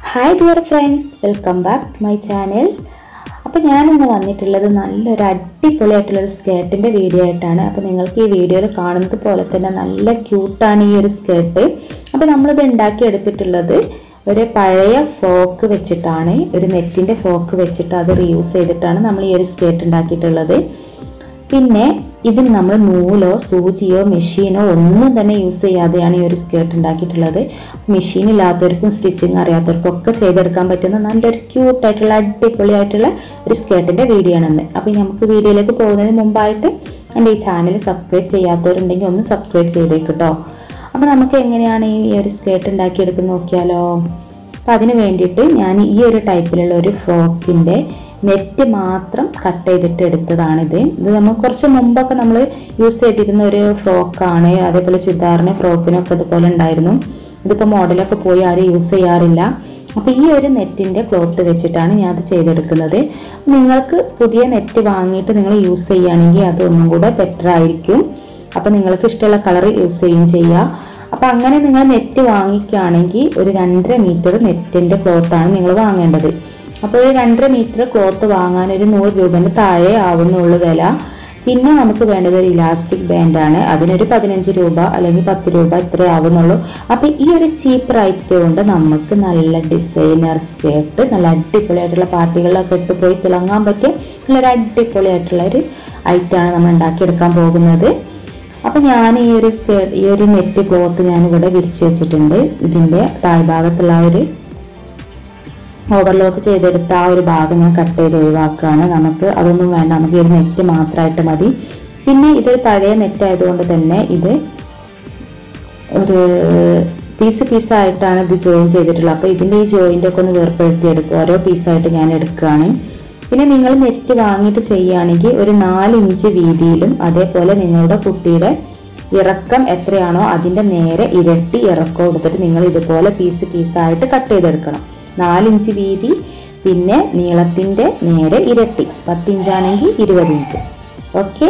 hi dear friends welcome back to my channel അപ്പോൾ ഞാനിന്ന് വന്നിട്ടുള്ളത് നല്ലൊരു അടിപൊളിയായിട്ടുള്ളൊരു സ്കേർട്ടിൻ്റെ വീഡിയോ ആയിട്ടാണ് അപ്പോൾ നിങ്ങൾക്ക് ഈ വീഡിയോയിൽ കാണുന്നത് പോലെ തന്നെ നല്ല ക്യൂട്ടാണ് ഈ ഒരു സ്കേർട്ട് അപ്പോൾ നമ്മളിത് ഉണ്ടാക്കിയെടുത്തിട്ടുള്ളത് ഒരു പഴയ ഫ്രോക്ക് വെച്ചിട്ടാണ് ഒരു നെറ്റിൻ്റെ ഫ്രോക്ക് വെച്ചിട്ട് അത് റീയൂസ് ചെയ്തിട്ടാണ് നമ്മൾ ഈ ഒരു സ്കേർട്ട് ഉണ്ടാക്കിയിട്ടുള്ളത് പിന്നെ ഇതിന് നമ്മൾ നൂലോ സൂചിയോ മെഷീനോ ഒന്നും തന്നെ യൂസ് ചെയ്യാതെയാണ് ഈ ഒരു സ്കേർട്ട് ഉണ്ടാക്കിയിട്ടുള്ളത് മെഷീൻ ഇല്ലാത്തവർക്കും സ്റ്റിച്ചിങ് അറിയാത്തവർക്കും ഒക്കെ ചെയ്തെടുക്കാൻ പറ്റുന്ന നല്ലൊരു ക്യൂട്ടായിട്ടുള്ള അടിപൊളിയായിട്ടുള്ള ഒരു സ്കേർട്ടിൻ്റെ വീഡിയോ ആണെന്ന് അപ്പോൾ നമുക്ക് വീഡിയോയിലേക്ക് പോകുന്നതിന് മുമ്പായിട്ട് എൻ്റെ ഈ ചാനൽ സബ്സ്ക്രൈബ് ചെയ്യാത്തവരുണ്ടെങ്കിൽ ഒന്ന് സബ്സ്ക്രൈബ് ചെയ്തേക്ക് കേട്ടോ അപ്പോൾ നമുക്ക് എങ്ങനെയാണ് ഈ ഒരു സ്കേർട്ട് ഉണ്ടാക്കിയെടുക്കുന്നത് നോക്കിയാലോ അപ്പം അതിന് വേണ്ടിയിട്ട് ഞാൻ ഈ ഒരു ടൈപ്പിലുള്ള ഒരു ഫ്രോക്കിൻ്റെ നെറ്റ് മാത്രം കട്ട് ചെയ്തിട്ട് എടുത്തതാണിത് ഇത് നമ്മൾ കുറച്ച് മുമ്പൊക്കെ നമ്മൾ യൂസ് ചെയ്തിരുന്ന ഒരു ഫ്രോക്കാണ് അതേപോലെ ചുരിദാറിന് ഫ്രോക്കിനൊക്കെ ഇതുപോലെ ഉണ്ടായിരുന്നു ഇതിപ്പോൾ മോഡലൊക്കെ പോയി ആരും യൂസ് ചെയ്യാറില്ല അപ്പോൾ ഈ ഒരു നെറ്റിൻ്റെ ക്ലോത്ത് വെച്ചിട്ടാണ് ഞാൻ അത് ചെയ്തെടുക്കുന്നത് നിങ്ങൾക്ക് പുതിയ നെറ്റ് വാങ്ങിയിട്ട് നിങ്ങൾ യൂസ് ചെയ്യുകയാണെങ്കിൽ അത് ഒന്നും കൂടെ ബെറ്റർ ആയിരിക്കും അപ്പോൾ നിങ്ങൾക്ക് ഇഷ്ടമുള്ള കളർ യൂസ് ചെയ്യുകയും ചെയ്യുക അപ്പോൾ അങ്ങനെ നിങ്ങൾ നെറ്റ് വാങ്ങിക്കുകയാണെങ്കിൽ ഒരു രണ്ടര മീറ്റർ നെറ്റിൻ്റെ ക്ലോത്താണ് നിങ്ങൾ വാങ്ങേണ്ടത് അപ്പോൾ ഒരു രണ്ടര മീറ്റർ ക്ലോത്ത് വാങ്ങാൻ ഒരു നൂറ് രൂപൻ്റെ താഴെ ആവുന്നുള്ളൂ വില പിന്നെ നമുക്ക് വേണ്ടത് ഒരു ഇലാസ്റ്റിക് ബാൻഡാണ് അതിനൊരു പതിനഞ്ച് രൂപ അല്ലെങ്കിൽ പത്ത് രൂപ ഇത്ര ആവുന്നുള്ളൂ അപ്പോൾ ഈ ഒരു ചീപ്പ് റേറ്റ് കൊണ്ട് നമുക്ക് നല്ല ഡിസൈനർ സ്കേർട്ട് നല്ല അടിപൊളിയായിട്ടുള്ള പാർട്ടികളിലൊക്കെ ഇട്ട് പോയി തിളങ്ങാൻ പറ്റിയ നല്ലൊരു അടിപൊളിയായിട്ടുള്ള ഒരു ഐറ്റമാണ് നമ്മൾ ഉണ്ടാക്കിയെടുക്കാൻ പോകുന്നത് അപ്പോൾ ഞാൻ ഈ ഒരു സ്കേർട്ട് ഈ ഒരു നെറ്റ് ക്ലോത്ത് ഞാൻ ഇവിടെ വിരിച്ചു വെച്ചിട്ടുണ്ട് ഇതിൻ്റെ താഴ്ഭാഗത്തുള്ള ആ ഒരു ഓവർലോക്ക് ചെയ്തെടുത്ത ആ ഒരു ഭാഗം ഞാൻ കട്ട് ചെയ്ത് ഒഴിവാക്കുകയാണ് നമുക്ക് അതൊന്നും വേണ്ട നമുക്ക് ഈ ഒരു നെറ്റ് മാത്രമായിട്ട് മതി പിന്നെ ഇതൊരു പഴയ നെറ്റ് ആയതുകൊണ്ട് തന്നെ ഇത് ഒരു പീസ് പീസായിട്ടാണ് ഇത് ജോയിൻ ചെയ്തിട്ടുള്ളത് അപ്പോൾ ഇതിൻ്റെ ഈ ജോയിൻ്റ് ഒക്കെ ഒന്ന് വേർപ്പെടുത്തി എടുക്കുക ഓരോ പീസായിട്ട് ഞാൻ എടുക്കുകയാണ് പിന്നെ നിങ്ങൾ നെറ്റ് വാങ്ങിയിട്ട് ചെയ്യുകയാണെങ്കിൽ ഒരു നാല് ഇഞ്ച് വീതിയിലും അതേപോലെ നിങ്ങളുടെ കുട്ടിയുടെ ഇറക്കം എത്രയാണോ അതിൻ്റെ നേരെ ഇരട്ടി ഇറക്കം എടുത്തിട്ട് നിങ്ങൾ ഇതുപോലെ പീസ് പീസായിട്ട് കട്ട് ചെയ്തെടുക്കണം നാലിഞ്ച് വീതി പിന്നെ നീളത്തിൻ്റെ നേരെ ഇരട്ടി പത്തിഞ്ചാണെങ്കിൽ ഇരുപത് ഇഞ്ച് ഓക്കെ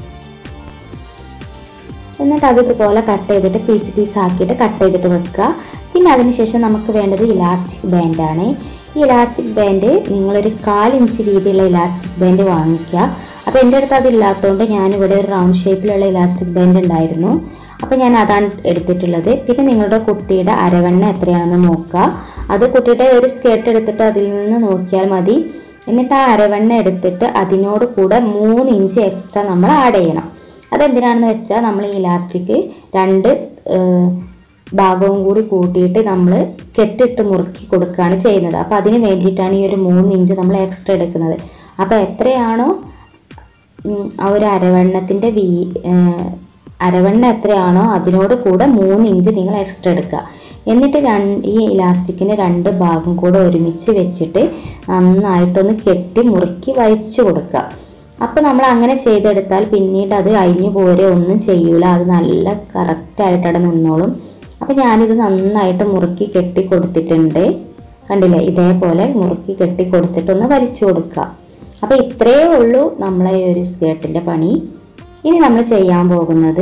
എന്നിട്ട് അത് ഇതുപോലെ കട്ട് ചെയ്തിട്ട് പീസ് പീസ് ആക്കിയിട്ട് കട്ട് ചെയ്തിട്ട് വെക്കുക പിന്നെ അതിനുശേഷം നമുക്ക് വേണ്ടത് ഇലാസ്റ്റിക് ബാൻഡാണ് ഈ ഇലാസ്റ്റിക് ബാൻഡ് നിങ്ങളൊരു കാലിഞ്ച് വീതിയുള്ള ഇലാസ്റ്റിക് ബാൻഡ് വാങ്ങിക്കുക അപ്പോൾ എൻ്റെ അടുത്ത് അതില്ലാത്തതുകൊണ്ട് ഞാനിവിടെ ഒരു റൗണ്ട് ഷേപ്പിലുള്ള ഇലാസ്റ്റിക് ബാൻഡ് ഉണ്ടായിരുന്നു അപ്പോൾ ഞാൻ അതാണ് എടുത്തിട്ടുള്ളത് പിന്നെ നിങ്ങളുടെ കുട്ടിയുടെ അരവണ്ണ എത്രയാണെന്ന് നോക്കുക അത് കുട്ടിയുടെ ഒരു സ്കേർട്ട് എടുത്തിട്ട് അതിൽ നിന്ന് നോക്കിയാൽ മതി എന്നിട്ട് ആ അരവണ്ണ എടുത്തിട്ട് അതിനോട് കൂടെ മൂന്ന് ഇഞ്ച് എക്സ്ട്രാ നമ്മൾ ആഡ് ചെയ്യണം അതെന്തിനാണെന്ന് വെച്ചാൽ നമ്മൾ ഈ ഇലാസ്റ്റിക് രണ്ട് ഭാഗവും കൂടി കൂട്ടിയിട്ട് നമ്മൾ കെട്ടിട്ട് മുറുക്കി കൊടുക്കുകയാണ് ചെയ്യുന്നത് അപ്പോൾ അതിന് വേണ്ടിയിട്ടാണ് ഈ ഒരു മൂന്ന് ഇഞ്ച് നമ്മൾ എക്സ്ട്രാ എടുക്കുന്നത് അപ്പോൾ എത്രയാണോ ആ ഒരു അരവണ്ണത്തിൻ്റെ വീ അരവണ്ണ എത്രയാണോ അതിനോട് കൂടെ മൂന്ന് ഇഞ്ച് നിങ്ങൾ എക്സ്ട്രാ എടുക്കുക എന്നിട്ട് രണ്ട് ഈ ഇലാസ്റ്റിക്കിൻ്റെ രണ്ട് ഭാഗം കൂടെ ഒരുമിച്ച് വെച്ചിട്ട് നന്നായിട്ടൊന്ന് കെട്ടി മുറുക്കി വലിച്ചു കൊടുക്കുക അപ്പോൾ നമ്മൾ അങ്ങനെ ചെയ്തെടുത്താൽ പിന്നീട് അത് അഴിഞ്ഞു പോരെ ഒന്നും ചെയ്യൂല അത് നല്ല കറക്റ്റായിട്ട് അവിടെ നിന്നോളും അപ്പോൾ ഞാനിത് നന്നായിട്ട് മുറുക്കി കെട്ടി കൊടുത്തിട്ടുണ്ട് കണ്ടില്ലേ ഇതേപോലെ മുറുക്കി കെട്ടി കൊടുത്തിട്ടൊന്ന് വലിച്ചു കൊടുക്കുക അപ്പോൾ ഇത്രയേ ഉള്ളൂ നമ്മളെ ഈ ഒരു സ്കേർട്ടിൻ്റെ പണി ഇനി നമ്മൾ ചെയ്യാൻ പോകുന്നത്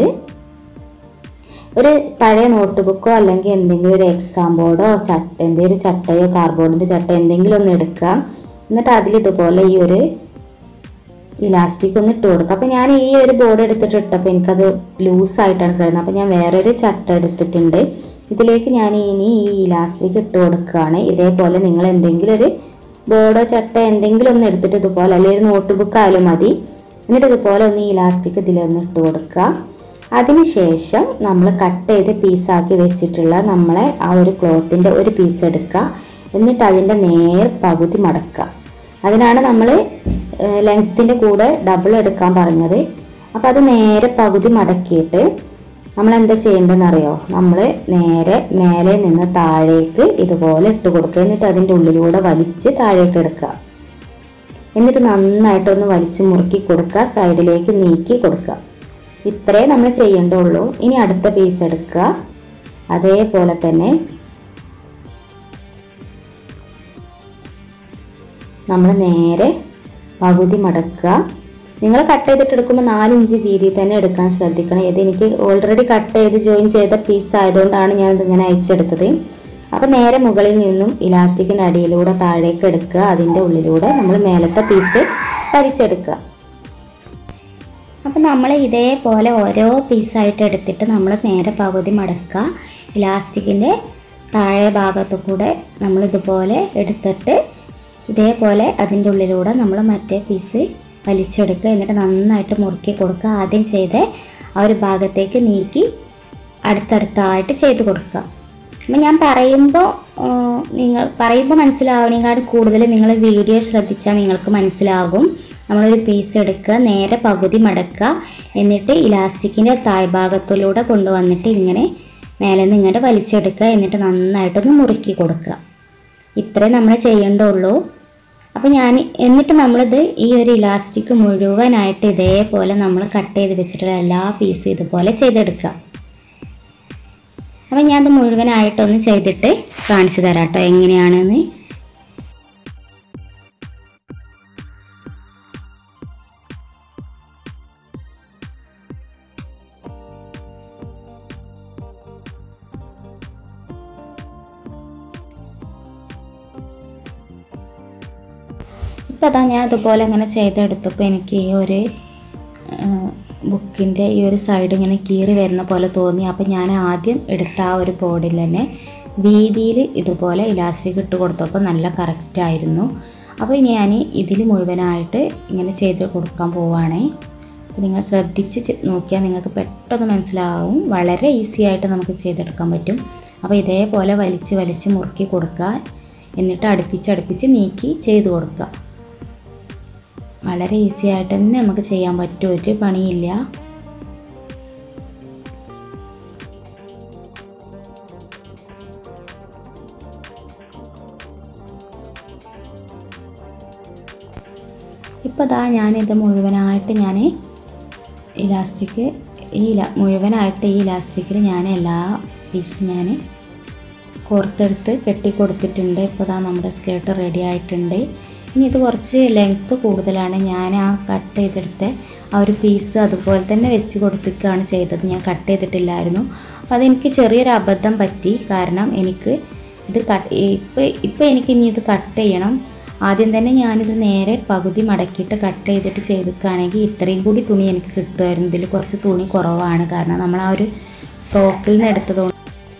ഒരു പഴയ നോട്ട് ബുക്കോ അല്ലെങ്കിൽ എന്തെങ്കിലും ഒരു എക്സാം ബോർഡോ ചട്ട എന്തെങ്കിലും ചട്ടയോ കാർബോർഡിൻ്റെ ചട്ട എന്തെങ്കിലും ഒന്ന് എടുക്കുക എന്നിട്ട് അതിൽ ഇതുപോലെ ഈ ഒരു ഇലാസ്റ്റിക് ഒന്ന് ഇട്ട് കൊടുക്കുക അപ്പോൾ ഞാൻ ഈ ഒരു ബോർഡ് എടുത്തിട്ട് ഇട്ടപ്പോൾ എനിക്കത് ലൂസായിട്ടാണ് കിടന്നത് അപ്പോൾ ഞാൻ വേറൊരു ചട്ട എടുത്തിട്ടുണ്ട് ഇതിലേക്ക് ഞാൻ ഇനി ഈ ഇലാസ്റ്റിക് ഇട്ട് കൊടുക്കുകയാണ് ഇതേപോലെ നിങ്ങൾ എന്തെങ്കിലും ഒരു ബോർഡോ ചട്ട എന്തെങ്കിലും ഒന്ന് എടുത്തിട്ട് ഇതുപോലെ അല്ലെങ്കിൽ ഒരു നോട്ട് ബുക്ക് ആയാലും മതി എന്നിട്ട് ഇതുപോലെ ഒന്ന് ഈ ഇലാസ്റ്റിക് ഇതിലൊന്ന് ഇട്ട് കൊടുക്കുക അതിനുശേഷം നമ്മൾ കട്ട് ചെയ്ത് പീസാക്കി വെച്ചിട്ടുള്ള നമ്മളെ ആ ഒരു ക്ലോത്തിൻ്റെ ഒരു പീസ് എടുക്കുക എന്നിട്ട് അതിൻ്റെ നേർ പകുതി മടക്കുക അതിനാണ് നമ്മൾ ലെങ്ത്തിൻ്റെ കൂടെ ഡബിൾ എടുക്കാൻ പറഞ്ഞത് അപ്പോൾ അത് നേരെ പകുതി മടക്കിയിട്ട് നമ്മൾ എന്താ ചെയ്യേണ്ടതെന്ന് അറിയോ നമ്മൾ നേരെ മേലെ നിന്ന് താഴേക്ക് ഇതുപോലെ ഇട്ട് കൊടുക്കുക എന്നിട്ട് അതിൻ്റെ ഉള്ളിലൂടെ വലിച്ച് താഴേക്ക് എടുക്കുക എന്നിട്ട് നന്നായിട്ടൊന്ന് വലിച്ച് മുറുക്കി കൊടുക്കുക സൈഡിലേക്ക് നീക്കി കൊടുക്കുക ഇത്രേ നമ്മൾ ചെയ്യേണ്ടുള്ളൂ ഇനി അടുത്ത പീസ് എടുക്കുക അതേപോലെ തന്നെ നമ്മൾ നേരെ പകുതി മടക്കുക നിങ്ങൾ കട്ട് ചെയ്തിട്ട് എടുക്കുമ്പോൾ നാല് ഇഞ്ച് വീതി തന്നെ എടുക്കാൻ ശ്രദ്ധിക്കണം ഇത് എനിക്ക് ഓൾറെഡി കട്ട് ചെയ്ത് ജോയിൻ ചെയ്ത പീസ് ആയതുകൊണ്ടാണ് ഞാൻ ഇതിങ്ങനെ അയച്ചെടുത്തത് അപ്പോൾ നേരെ മുകളിൽ നിന്നും ഇലാസ്റ്റിക്കിൻ്റെ അടിയിലൂടെ താഴേക്ക് എടുക്കുക അതിൻ്റെ ഉള്ളിലൂടെ നമ്മൾ മേലത്തെ പീസ് വലിച്ചെടുക്കുക അപ്പോൾ നമ്മൾ ഇതേപോലെ ഓരോ പീസായിട്ട് എടുത്തിട്ട് നമ്മൾ നേരെ പകുതി മടക്കുക ഇലാസ്റ്റിക്കിൻ്റെ താഴെ ഭാഗത്തു കൂടെ നമ്മൾ ഇതുപോലെ എടുത്തിട്ട് ഇതേപോലെ അതിൻ്റെ ഉള്ളിലൂടെ നമ്മൾ മറ്റേ പീസ് വലിച്ചെടുക്കുക എന്നിട്ട് നന്നായിട്ട് മുറുക്കി കൊടുക്കുക ആദ്യം ചെയ്ത് ആ ഒരു ഭാഗത്തേക്ക് നീക്കി അടുത്തടുത്തായിട്ട് ചെയ്ത് കൊടുക്കുക അപ്പം ഞാൻ പറയുമ്പോൾ നിങ്ങൾ പറയുമ്പോൾ മനസ്സിലാവണേക്കാൾ കൂടുതൽ നിങ്ങൾ വീഡിയോ ശ്രദ്ധിച്ചാൽ നിങ്ങൾക്ക് മനസ്സിലാകും നമ്മളൊരു പീസ് എടുക്കുക നേരെ പകുതി മടക്കുക എന്നിട്ട് ഇലാസ്റ്റിക്കിൻ്റെ താഴ്ഭാഗത്തിലൂടെ കൊണ്ടുവന്നിട്ട് ഇങ്ങനെ മേലെ നിന്ന് ഇങ്ങനെ വലിച്ചെടുക്കുക എന്നിട്ട് നന്നായിട്ടൊന്ന് മുറുക്കി കൊടുക്കുക ഇത്രേ നമ്മൾ ചെയ്യേണ്ടുള്ളൂ അപ്പോൾ ഞാൻ എന്നിട്ട് നമ്മളിത് ഈ ഒരു ഇലാസ്റ്റിക് മുഴുവനായിട്ട് ഇതേപോലെ നമ്മൾ കട്ട് ചെയ്ത് വെച്ചിട്ടുള്ള എല്ലാ പീസും ഇതുപോലെ ചെയ്തെടുക്കുക അപ്പം ഞാനത് മുഴുവനായിട്ടൊന്ന് ചെയ്തിട്ട് കാണിച്ചു തരാം കേട്ടോ എങ്ങനെയാണെന്ന് ഇപ്പം അതാ ഞാൻ ഇതുപോലെ ഇങ്ങനെ ചെയ്തെടുത്തപ്പോൾ എനിക്ക് ഈ ഒരു ബുക്കിൻ്റെ ഈ ഒരു സൈഡ് ഇങ്ങനെ കീറി വരുന്ന പോലെ തോന്നി അപ്പോൾ ഞാൻ ആദ്യം എടുത്ത ആ ഒരു ബോർഡിൽ തന്നെ വീതിയിൽ ഇതുപോലെ ഇലാസ്റ്റിക് ഇട്ട് കൊടുത്തപ്പോൾ നല്ല കറക്റ്റായിരുന്നു അപ്പോൾ ഞാൻ ഇതിൽ മുഴുവനായിട്ട് ഇങ്ങനെ ചെയ്ത് കൊടുക്കാൻ പോവുകയാണേ അപ്പോൾ നിങ്ങൾ ശ്രദ്ധിച്ച് ചെ- നോക്കിയാൽ നിങ്ങൾക്ക് പെട്ടെന്ന് മനസ്സിലാവും വളരെ ഈസി ആയിട്ട് നമുക്ക് ചെയ്തെടുക്കാൻ പറ്റും അപ്പോൾ ഇതേപോലെ വലിച്ച് വലിച്ച് മുറുക്കി കൊടുക്കുക എന്നിട്ട് അടുപ്പിച്ച് അടുപ്പിച്ച് നീക്കി ചെയ്ത് കൊടുക്കുക വളരെ ഈസി ആയിട്ട് തന്നെ നമുക്ക് ചെയ്യാൻ പറ്റും ഒരു പണിയില്ല ഇപ്പോൾ ദാ ഞാനിത് മുഴുവനായിട്ട് ഞാൻ ഇലാസ്റ്റിക് ഈ ഇല- മുഴുവനായിട്ട് ഈ ഇലാസ്റ്റിക്കിൽ ഞാൻ എല്ലാ പീസും ഞാൻ കോർത്തെടുത്ത് കെട്ടി കൊടുത്തിട്ടുണ്ട് ഇപ്പോൾ ദാ നമ്മുടെ സ്കേർട്ട് റെഡി ആയിട്ടുണ്ട് ഇനി ഇത് കുറച്ച് ലെങ്ത്ത് കൂടുതലാണ് ഞാൻ ആ കട്ട് ചെയ്തെടുത്ത ആ ഒരു പീസ് അതുപോലെ തന്നെ വെച്ച് കൊടുത്തിട്ടാണ് ചെയ്തത് ഞാൻ കട്ട് ചെയ്തിട്ടില്ലായിരുന്നു അപ്പോൾ അതെനിക്ക് ചെറിയൊരു അബദ്ധം പറ്റി കാരണം എനിക്ക് ഇത് കട്ട് ഇപ്പോൾ ഇപ്പോൾ എനിക്ക് ഇനി ഇത് കട്ട് ചെയ്യണം ആദ്യം തന്നെ ഞാനിത് നേരെ പകുതി മടക്കിയിട്ട് കട്ട് ചെയ്തിട്ട് ചെയ്തിക്കുകയാണെങ്കിൽ ഇത്രയും കൂടി തുണി എനിക്ക് കിട്ടുമായിരുന്നു ഇതിൽ കുറച്ച് തുണി കുറവാണ് കാരണം നമ്മൾ ആ ഒരു ഫ്രോക്കിൽ നിന്ന് എടുത്തതുകൊണ്ട്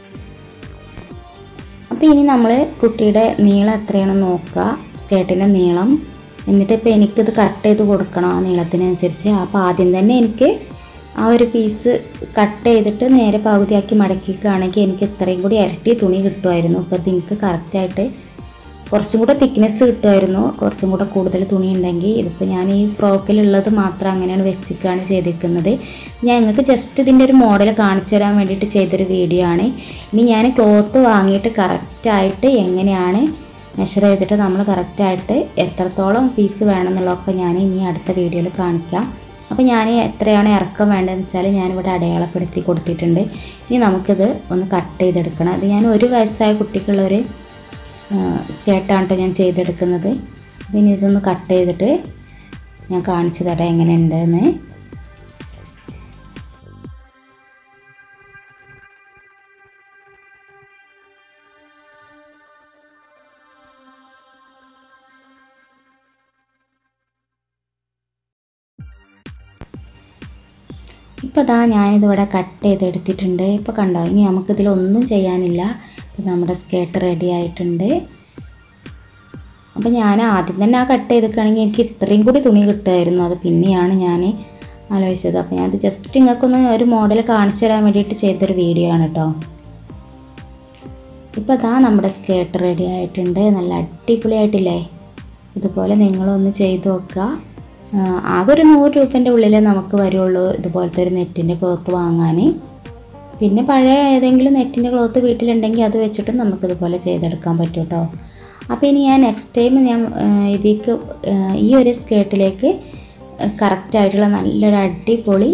അപ്പോൾ ഇനി നമ്മൾ കുട്ടിയുടെ നീളം എത്രയാണെന്ന് നോക്കുക സ്കേർട്ടിൻ്റെ നീളം എന്നിട്ട് ഇപ്പോൾ എനിക്കിത് കട്ട് ചെയ്ത് കൊടുക്കണം ആ നീളത്തിനനുസരിച്ച് അപ്പോൾ ആദ്യം തന്നെ എനിക്ക് ആ ഒരു പീസ് കട്ട് ചെയ്തിട്ട് നേരെ പകുതിയാക്കി മടക്കിക്കുകയാണെങ്കിൽ എനിക്ക് ഇത്രയും കൂടി ഇരട്ടി തുണി കിട്ടുമായിരുന്നു അപ്പോൾ ഇത് എനിക്ക് കറക്റ്റായിട്ട് കുറച്ചും കൂടെ തിക്നെസ് കിട്ടുമായിരുന്നു കുറച്ചും കൂടെ കൂടുതൽ തുണി ഉണ്ടെങ്കിൽ ഇതിപ്പോൾ ഞാൻ ഈ ഫ്രോക്കിലുള്ളത് മാത്രം അങ്ങനെയാണ് വെച്ചിട്ടാണ് ചെയ്തിരിക്കുന്നത് ഞാൻ നിങ്ങൾക്ക് ജസ്റ്റ് ഇതിൻ്റെ ഒരു മോഡൽ കാണിച്ചു തരാൻ വേണ്ടിയിട്ട് ചെയ്തൊരു വീഡിയോ ആണ് ഇനി ഞാൻ ക്ലോത്ത് വാങ്ങിയിട്ട് കറക്റ്റായിട്ട് എങ്ങനെയാണ് മെഷർ ചെയ്തിട്ട് നമ്മൾ കറക്റ്റായിട്ട് എത്രത്തോളം പീസ് വേണമെന്നുള്ളതൊക്കെ ഞാൻ ഇനി അടുത്ത വീഡിയോയിൽ കാണിക്കാം അപ്പോൾ ഞാൻ എത്രയാണ് ഇറക്കം വേണ്ടതെന്ന് വെച്ചാൽ ഞാനിവിടെ അടയാളപ്പെടുത്തി കൊടുത്തിട്ടുണ്ട് ഇനി നമുക്കിത് ഒന്ന് കട്ട് ചെയ്തെടുക്കണം ഇത് ഞാൻ ഒരു വയസ്സായ കുട്ടിക്കുള്ളൊരു സ്കേർട്ടാണ് കേട്ടോ ഞാൻ ചെയ്തെടുക്കുന്നത് അപ്പോൾ ഇനി ഇതൊന്ന് കട്ട് ചെയ്തിട്ട് ഞാൻ കാണിച്ചു തരാം എങ്ങനെയുണ്ടെന്ന് ഇപ്പോൾ ദാ ഞാനിതിവിടെ കട്ട് ചെയ്തെടുത്തിട്ടുണ്ട് ഇപ്പോൾ കണ്ടോ ഇനി നമുക്കിതിലൊന്നും ചെയ്യാനില്ല ഇപ്പോൾ നമ്മുടെ സ്കേർട്ട് റെഡി ആയിട്ടുണ്ട് അപ്പോൾ ഞാൻ ആദ്യം തന്നെ ആ കട്ട് ചെയ്തിക്കുകയാണെങ്കിൽ എനിക്ക് ഇത്രയും കൂടി തുണി കിട്ടുമായിരുന്നു അത് പിന്നെയാണ് ഞാൻ ആലോചിച്ചത് അപ്പോൾ ഞാനത് ജസ്റ്റ് നിങ്ങൾക്കൊന്ന് ഒരു മോഡൽ കാണിച്ചു തരാൻ വേണ്ടിയിട്ട് ചെയ്തൊരു വീഡിയോ ആണ് കേട്ടോ ഇപ്പോൾ അതാ നമ്മുടെ സ്കേർട്ട് റെഡി ആയിട്ടുണ്ട് നല്ല അടിപൊളിയായിട്ടില്ലേ ഇതുപോലെ നിങ്ങളൊന്ന് ചെയ്ത് നോക്കുക ആ, ആകെ ഒരു നൂറ് രൂപേൻ്റെ ഉള്ളിലേ നമുക്ക് വരുള്ളൂ ഇതുപോലത്തെ ഒരു നെറ്റിൻ്റെ ക്ലോത്ത് വാങ്ങാൻ പിന്നെ പഴയ ഏതെങ്കിലും നെറ്റിൻ്റെ ക്ലോത്ത് വീട്ടിലുണ്ടെങ്കിൽ അത് വെച്ചിട്ട് നമുക്കിതുപോലെ ചെയ്തെടുക്കാൻ പറ്റും കേട്ടോ അപ്പോൾ ഇനി ഞാൻ നെക്സ്റ്റ് ടൈം ഞാൻ ആ, ഇതിലേക്ക് ആ, ഈ ഒരു സ്കേർട്ടിലേക്ക് കറക്റ്റായിട്ടുള്ള നല്ലൊരു അടിപൊളി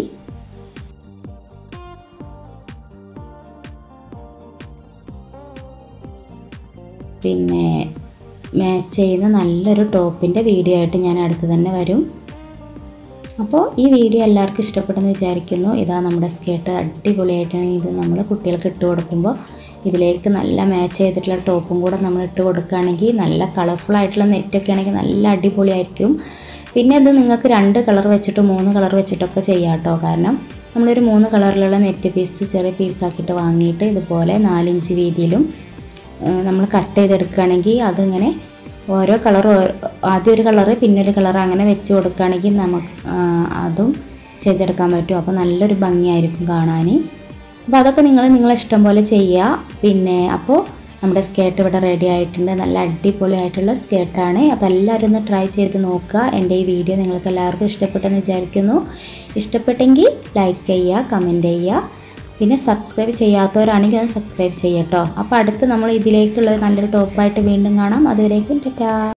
പിന്നെ മാച്ച് ചെയ്യുന്ന നല്ലൊരു ടോപ്പിൻ്റെ വീഡിയോ ആയിട്ട് ഞാൻ അടുത്ത് തന്നെ വരും അപ്പോൾ ഈ വീഡിയോ എല്ലാവർക്കും ഇഷ്ടപ്പെട്ടെന്ന് വിചാരിക്കുന്നു ഇതാ നമ്മുടെ സ്കേർട്ട് അടിപൊളിയായിട്ട് ഇത് നമ്മൾ കുട്ടികൾക്ക് ഇട്ട് കൊടുക്കുമ്പോൾ ഇതിലേക്ക് നല്ല മാച്ച് ചെയ്തിട്ടുള്ള ടോപ്പും കൂടെ നമ്മൾ ഇട്ട് കൊടുക്കുകയാണെങ്കിൽ നല്ല കളർഫുൾ ആയിട്ടുള്ള നെറ്റൊക്കെ ആണെങ്കിൽ നല്ല അടിപൊളിയായിരിക്കും പിന്നെ ഇത് നിങ്ങൾക്ക് രണ്ട് കളർ വെച്ചിട്ട് മൂന്ന് കളർ വെച്ചിട്ടൊക്കെ ചെയ്യാം കേട്ടോ കാരണം നമ്മളൊരു മൂന്ന് കളറിലുള്ള നെറ്റ് പീസ് ചെറിയ പീസാക്കിയിട്ട് വാങ്ങിയിട്ട് ഇതുപോലെ നാലിഞ്ച് വീതിയിലും നമ്മൾ കട്ട് ചെയ്തെടുക്കുകയാണെങ്കിൽ അതിങ്ങനെ ഓരോ കളർ ആദ്യം ഒരു കളറ് പിന്നെ ഒരു കളർ അങ്ങനെ വെച്ച് കൊടുക്കുകയാണെങ്കിൽ നമുക്ക് ആ, അതും ചെയ്തെടുക്കാൻ പറ്റും അപ്പോൾ നല്ലൊരു ഭംഗിയായിരിക്കും കാണാൻ അപ്പോൾ അതൊക്കെ നിങ്ങൾ നിങ്ങളെ ഇഷ്ടം പോലെ ചെയ്യുക പിന്നെ അപ്പോൾ നമ്മുടെ സ്കേർട്ട് ഇവിടെ റെഡി ആയിട്ടുണ്ട് നല്ല അടിപൊളിയായിട്ടുള്ള സ്കേർട്ടാണ് അപ്പോൾ എല്ലാവരും ഒന്ന് ട്രൈ ചെയ്ത് നോക്കുക എൻ്റെ ഈ വീഡിയോ നിങ്ങൾക്ക് എല്ലാവർക്കും ഇഷ്ടപ്പെട്ടെന്ന് വിചാരിക്കുന്നു ഇഷ്ടപ്പെട്ടെങ്കിൽ ലൈക്ക് ചെയ്യുക കമൻറ്റ് ചെയ്യുക പിന്നെ സബ്സ്ക്രൈബ് ചെയ്യാത്തവരാണെങ്കിൽ ഒന്ന് സബ്സ്ക്രൈബ് ചെയ്യട്ടോ അപ്പോൾ അടുത്ത് നമ്മൾ ഇതിലേക്കുള്ള നല്ലൊരു ടോപ്പായിട്ട് വീണ്ടും കാണാം അതുവരേക്കും ടാറ്റാ